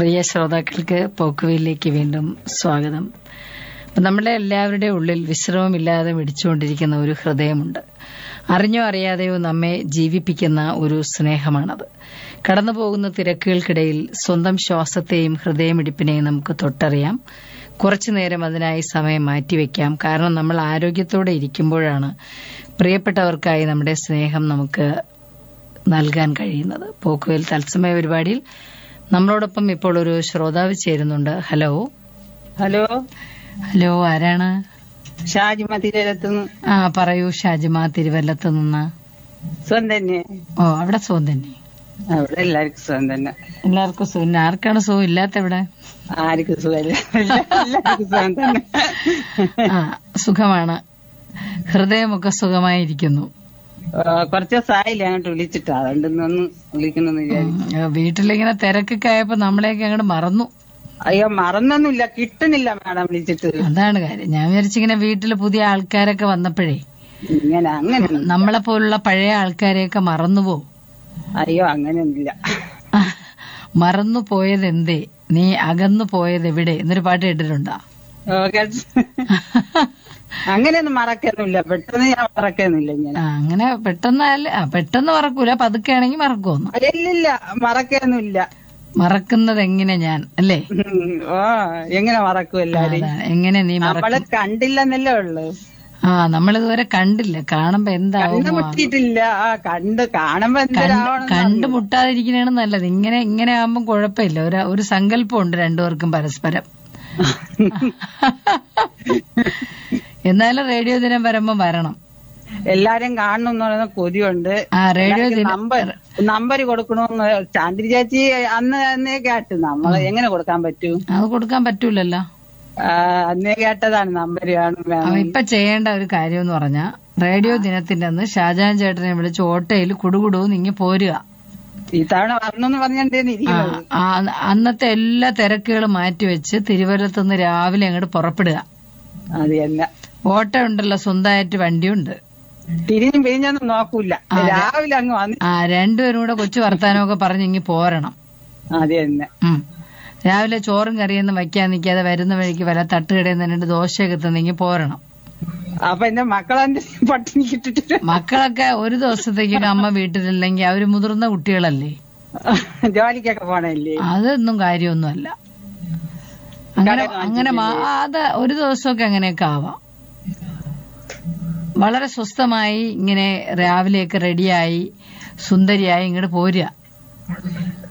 പ്രിയ ശ്രോതാക്കൾക്ക് പോക്കുവയിലേക്ക് വീണ്ടും സ്വാഗതം അപ്പം നമ്മളെ എല്ലാവരുടെയും ഉള്ളിൽ വിശ്രമമില്ലാതെ മിടിച്ചുകൊണ്ടിരിക്കുന്ന ഒരു ഹൃദയമുണ്ട് അറിഞ്ഞോ അറിയാതെയോ നമ്മെ ജീവിപ്പിക്കുന്ന ഒരു സ്നേഹമാണത് കടന്നു പോകുന്ന തിരക്കുകൾക്കിടയിൽ സ്വന്തം ശ്വാസത്തെയും ഹൃദയമിടിപ്പിനെയും നമുക്ക് തൊട്ടറിയാം കുറച്ചു നേരം അതിനായി സമയം മാറ്റിവെക്കാം കാരണം നമ്മൾ ആരോഗ്യത്തോടെ ഇരിക്കുമ്പോഴാണ് പ്രിയപ്പെട്ടവർക്കായി നമ്മുടെ സ്നേഹം നമുക്ക് നൽകാൻ കഴിയുന്നത് പോക്കുവയിൽ തത്സമയ പരിപാടിയിൽ നമ്മളോടൊപ്പം ഇപ്പോൾ ഒരു ശ്രോതാവ് ചേരുന്നുണ്ട് ഹലോ ഹലോ ഹലോ ആരാണ് ഷാജിമ തിരത്തുനിന്ന് ആ പറയൂ ഷാജിമ തിരുവല്ലത്ത് നിന്ന് സുഖം തന്നെ ഓ അവിടെ സുഖം തന്നെ അവിടെ എല്ലാവർക്കും സുഖം തന്നെ എല്ലാവർക്കും സുഖം പിന്നെ ആർക്കാണ് സുഖം ഇല്ലാത്ത ഇവിടെ ആർക്കും സുഖമില്ല എല്ലാവർക്കും സുഖം തന്നെ ആ സുഖമാണ് ഹൃദയമൊക്കെ സുഖമായിരിക്കുന്നു ആ, കുറച്ച് ദിവസമായില്ല അങ്ങോട്ട് വിളിച്ചിട്ട് അതുകൊണ്ട് ഒന്ന് വിളിക്കണമെന്ന് വിചാരിച്ചു ഉം, വീട്ടിലിങ്ങനെ തിരക്കൊക്കെ ആയപ്പോ നമ്മളെയൊക്കെ അങ്ങോട്ട് മറന്നു അയ്യോ മറന്നൊന്നുമില്ല കിട്ടുന്നില്ല മാഡം വിളിച്ചിട്ട് അതാണ് കാര്യം ഞാൻ വിചാരിച്ചിങ്ങനെ വീട്ടിൽ പുതിയ ആൾക്കാരൊക്കെ വന്നപ്പോഴേ ഇങ്ങനെ അങ്ങനെ നമ്മളെ പോലുള്ള പഴയ ആൾക്കാരെയൊക്കെ മറന്നുപോകും അയ്യോ അങ്ങനെയൊന്നുമില്ല മറന്നു പോയത് എന്തേ നീ അകന്നു പോയത് എവിടെ എന്നൊരു പാട്ട് കേട്ടിട്ടുണ്ടോ ഓ, കേട്ട്. അങ്ങനെയൊന്നും മറക്കൊന്നുമില്ല പെട്ടെന്ന് ഞാൻ മറക്കൊന്നുമില്ല ഇങ്ങനെ ആ, അങ്ങനെ പെട്ടെന്ന് ആ പെട്ടെന്ന് മറക്കൂല പതുക്കെ ആണെങ്കിൽ മറക്കുമെന്ന് ഇല്ലില്ല മറക്കൊന്നുമില്ല മറക്കുന്നത് എങ്ങനെ ഞാൻ അല്ലേ ഉം. ഓ എങ്ങനെ മറക്കും എല്ലാരും അതാണ്. എങ്ങനെ നീ മറക്കും നമ്മള് കണ്ടില്ലെന്നല്ലേ ഉള്ളു ആ നമ്മളിതുവരെ കണ്ടില്ല കാണുമ്പോ എന്താവും കണ്ണ് മുട്ടിയിട്ടില്ല ആ കണ്ട് കാണുമ്പോ എന്തരാവണം കണ്ടുമുട്ടാതിരിക്കുന്നതാണ് നല്ലത് ഇങ്ങനെ ഇങ്ങനെ ആവുമ്പോ കുഴപ്പമില്ല ഒരു ഒരു സങ്കല്പമുണ്ട് രണ്ടുപേർക്കും പരസ്പരം എന്നാലും റേഡിയോ ദിനം വരുമ്പോ വരണം എല്ലാരും കാണണം എന്ന് പറയുന്ന കൊതിയുണ്ട് ആ റേഡിയോ ദിനം നമ്പർ നമ്പർ കൊടുക്കണമെന്ന് ചാന്ദ്രി ചേച്ചി അന്ന് അന്നേ കേട്ട് നമ്മള് എങ്ങനെ കൊടുക്കാൻ പറ്റൂ അത് കൊടുക്കാൻ പറ്റൂലല്ലോ ആ, അന്നേ കേട്ടതാണ് നമ്പർ കാണും അവ വേണം ഇപ്പൊ ചെയ്യേണ്ട ഒരു കാര്യം എന്ന് പറഞ്ഞാ റേഡിയോ ദിനത്തിന്റെ അന്ന് ഷാജഹാൻ ചേട്ടനെ വിളിച്ച് ഓട്ടോയിൽ കുടുകുടു നിങ്ങി പോരുക ഇത്തവണ വരണമെന്ന് പറഞ്ഞിട്ടേന്ന് ആ, ഇരിക്കുന്നത് ആ, അന്നത്തെ എല്ലാ തിരക്കുകളും മാറ്റിവെച്ച് തിരുവല്ലത്തുനിന്ന് രാവിലെ അങ്ങോട്ട് പുറപ്പെടുക അത് തന്നെ ഓട്ടോ ഉണ്ടല്ലോ സ്വന്തമായിട്ട് വണ്ടിയുണ്ട് തിരിഞ്ഞും പിരിഞ്ഞൊന്നും നോക്കൂല രാവിലെ അങ്ങ് വന്ന് ആ രണ്ടുപേരും കൂടെ കൊച്ചു വർത്താനമൊക്കെ പറഞ്ഞ് ഇങ്ങി പോരണം അത് തന്നെ ഉം. രാവിലെ ചോറും കറിയൊന്നും വയ്ക്കാൻ നിൽക്കാതെ വരുന്ന വഴിക്ക് വല്ല തട്ടുകടയിൽ നിന്ന് രണ്ട് ദോശയൊക്കെ തിന്നെങ്കിൽ പോരണം അപ്പൊ എന്റെ മക്കളെന്റെ പട്ടിണി കിട്ടിട്ട് മക്കളൊക്കെ ഒരു ദിവസത്തേക്കൊക്കെ അമ്മ വീട്ടിലില്ലെങ്കിൽ അവര് മുതിർന്ന കുട്ടികളല്ലേ ജോലിക്കൊക്കെ പോണല്ലേ അതൊന്നും കാര്യമൊന്നുമല്ല അങ്ങനെ അങ്ങനെ മാ- അത് ഒരു ദിവസമൊക്കെ അങ്ങനെയൊക്കെ ആവാം വളരെ സ്വസ്ഥമായി ഇങ്ങനെ രാവിലെയൊക്കെ റെഡിയായി സുന്ദരിയായി ഇങ്ങോട്ട് പോരുക